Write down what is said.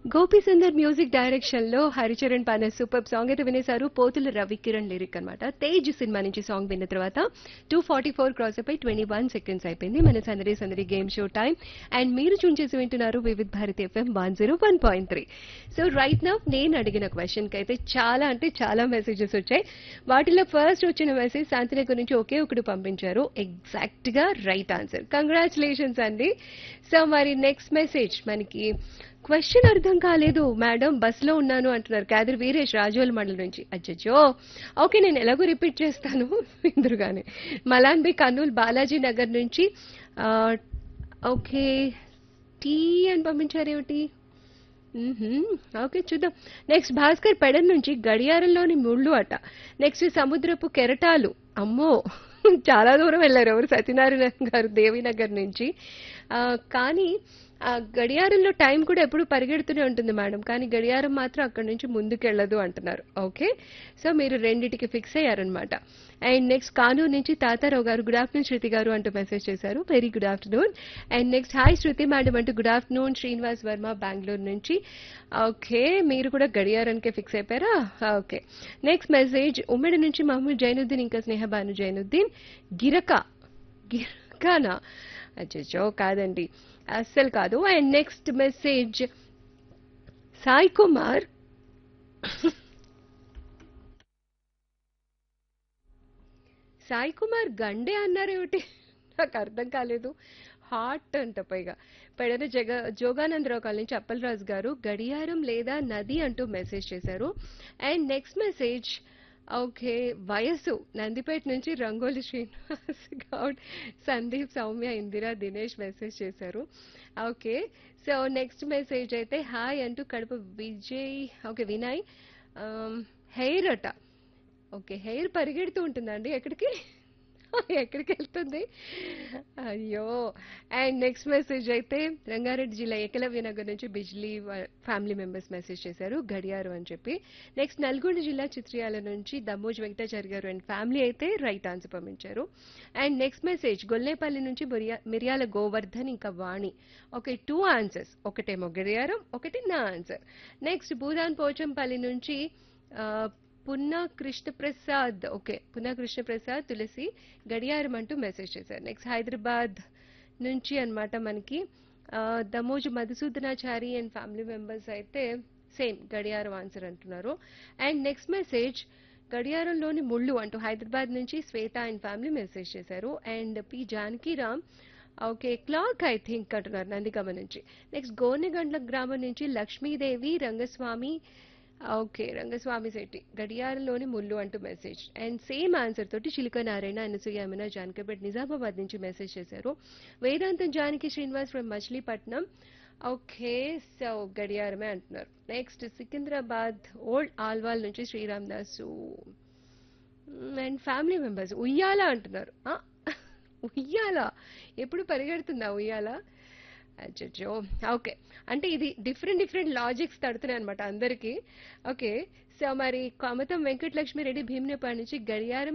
Gopi Sundar music direction లో హరిచరణ్ పాన super song అయితే వినేశారు పోతుల రవికిరణ్ లిరిక్ అన్నమాట తేజ్ సినిమా నుంచి సాంగ్ విన్న తర్వాత టూ ఫార్టీ ఫోర్ క్రాస్ అయిపోయి ట్వంటీ వన్ సెకండ్స్ అయిపోయింది మన సందడి సందడి గేమ్ షో టైం అండ్ మీరు చూన్ చేసి వింటున్నారు Vividh Bharati FM one zero one point three so right నా నేను అడిగిన క్వశ్చన్ కి అయితే చాలా అంటే చాలా మెసేజెస్ వచ్చాయి వాటిలో ఫస్ట్ వచ్చిన మెసేజ్ శాంతిని గురించి ఒకే ఒకటి పంపించారు ఎగ్జాక్ట్ గా రైట్ ఆన్సర్ కంగ్రాచులేషన్స్ అండి సో మరి నెక్స్ట్ మెసేజ్ మనకి క్వశ్చన్ అర్థం కాలేదు మేడం బస్సులో ఉన్నాను అంటున్నారు కాదర్ వీరేష్ రాజోల్ మండలం నుంచి అచ్చచ్చో ఓకే నేను ఎలాగో రిపీట్ చేస్తాను ఇందురుగానే మలాన్ బి కర్నూలు బాలాజీ నగర్ నుంచి ఆ, ఓకే టీ అని పంపించారేమిటి మ్మ్హ్మ్. ఓకే చూద్దాం నెక్స్ట్ భాస్కర్ పెడన్ నుంచి గడియారంలోని ముళ్ళు అట నెక్స్ట్ సముద్రపు కెరటాలు అమ్మో చాలా దూరం వెళ్ళారు ఎవరు సత్యనారాయణ గారు దేవీనగర్ నుంచి ఆ, కానీ ఆ గడియారంలో టైం కూడా ఎప్పుడు పరిగెడుతూనే ఉంటుంది మేడం కానీ గడియారం మాత్రం అక్కడి నుంచి ముందుకెళ్ళదు అంటున్నారు ఓకే సో మీరు రెండిటికి ఫిక్స్ అయ్యారనమాట అండ్ నెక్స్ట్ కానూరు నుంచి తాతారావు గారు గుడ్ ఆఫ్టర్నూన్ శృతి గారు అంటూ మెసేజ్ చేశారు very good afternoon and next hi Shruti madam అంటూ గుడ్ ఆఫ్టర్నూన్ శ్రీనివాస్ వర్మ బెంగళూరు నుంచి ఓకే మీరు కూడా గడియారానికే ఫిక్స్ అయిపోయారా ఓకే నెక్స్ట్ మెసేజ్ ఉమ్మడి నుంచి మహమ్మద్ జైనుద్దీన్ ఇంకా స్నేహబాను జైనుద్దీన్ గిరక గిరకానా అచ్చో కాదండి అస్సలు కాదు and next message Sai Kumar Sai Kumar Gande అన్నారేమిటి నాకు అర్థం కాలేదు హాట్ అంట పైగా పెడన జగ జోగానందరావు కాలనీ నుంచి అప్పలరాజు గారు గడియారం లేదా నది అంటూ మెసేజ్ చేశారు అండ్ నెక్స్ట్ మెసేజ్ ఓకే వయస్సు నందిపేట నుంచి రంగోలి శ్రీనివాస్ గౌడ్ సందీప్ సౌమ్య ఇందిరా దినేష్ మెసేజ్ చేశారు ఓకే సో నెక్స్ట్ మెసేజ్ అయితే హాయ్ అంటూ కడప విజయ్ ఓకే వినయ్ హెయిర్ అట ఓకే హెయిర్ పరిగెడుతూ ఉంటుందండి ఎక్కడికి ఎక్కడికి వెళ్తుంది అయ్యో అండ్ నెక్స్ట్ మెసేజ్ అయితే రంగారెడ్డి జిల్లా ఏకలవ్య నగర్ నుంచి బిజ్లీ ఫ్యామిలీ మెంబర్స్ మెసేజ్ చేశారు గడియారు అని చెప్పి నెక్స్ట్ నల్గొండ జిల్లా చిత్రియాల నుంచి దమ్మోజ్ వెంకటాచారి గారు అండ్ ఫ్యామిలీ అయితే రైట్ ఆన్సర్ పంపించారు అండ్ నెక్స్ట్ మెసేజ్ గొల్లేపల్లి నుంచి మిరియా- మిరియాల గోవర్ధన్ ఇంకా వాణి ఓకే టూ ఆన్సర్స్ ఒకటేమో గడియారం ఒకటి నా ఆన్సర్ నెక్స్ట్ భూదాన్ పోచంపల్లి నుంచి ఆ, పున్నా కృష్ణప్రసాద్ ఓకే పున్నా కృష్ణప్రసాద్ తులసి గడియారం అంటూ మెసేజ్ చేశారు నెక్స్ట్ హైదరాబాద్ నుంచి అన్నమాట మనకి ఆ, Damoju Madhusudanachari and family members అయితే సేమ్ గడియారం ఆన్సర్ అంటున్నారు అండ్ నెక్స్ట్ మెసేజ్ గడియారంలోని ముళ్ళు అంటూ హైదరాబాద్ నుంచి శ్వేత అండ్ ఫ్యామిలీ మెసేజ్ చేశారు and P Janakiram okay clock I think అంటున్నారు నందిగమ నుంచి నెక్స్ట్ గోనెగండ్ల గ్రామం నుంచి లక్ష్మీదేవి రంగస్వామి ఓకే రంగస్వామి శెట్టి గడియారంలోని ముళ్ళు అంటూ మెసేజ్ అండ్ సేమ్ ఆన్సర్ తోటి చిలుక నారాయణ అనసూయ యమున జానకపేట్ నిజామాబాద్ నుంచి మెసేజ్ చేశారు Vedantam Janaki Srinivas from Machilipatnam okay so గడియారమే అంటున్నారు నెక్స్ట్ సికింద్రాబాద్ ఓల్డ్ ఆల్వాల్ నుంచి Sriram Dasu and family members ఉయ్యాల అంటున్నారు ఆ, ఉయ్యాల ఎప్పుడు పరిగెడుతుందా ఉయ్యాల అచ్చో ఓకే అంటే ఇది డిఫరెంట్ డిఫరెంట్ లాజిక్స్ తడుతున్నాయి అనమాట అందరికీ ఓకే సో మరి కమతం వెంకటలక్ష్మి రెడ్డి భీమునిపాడు నుంచి గడియారం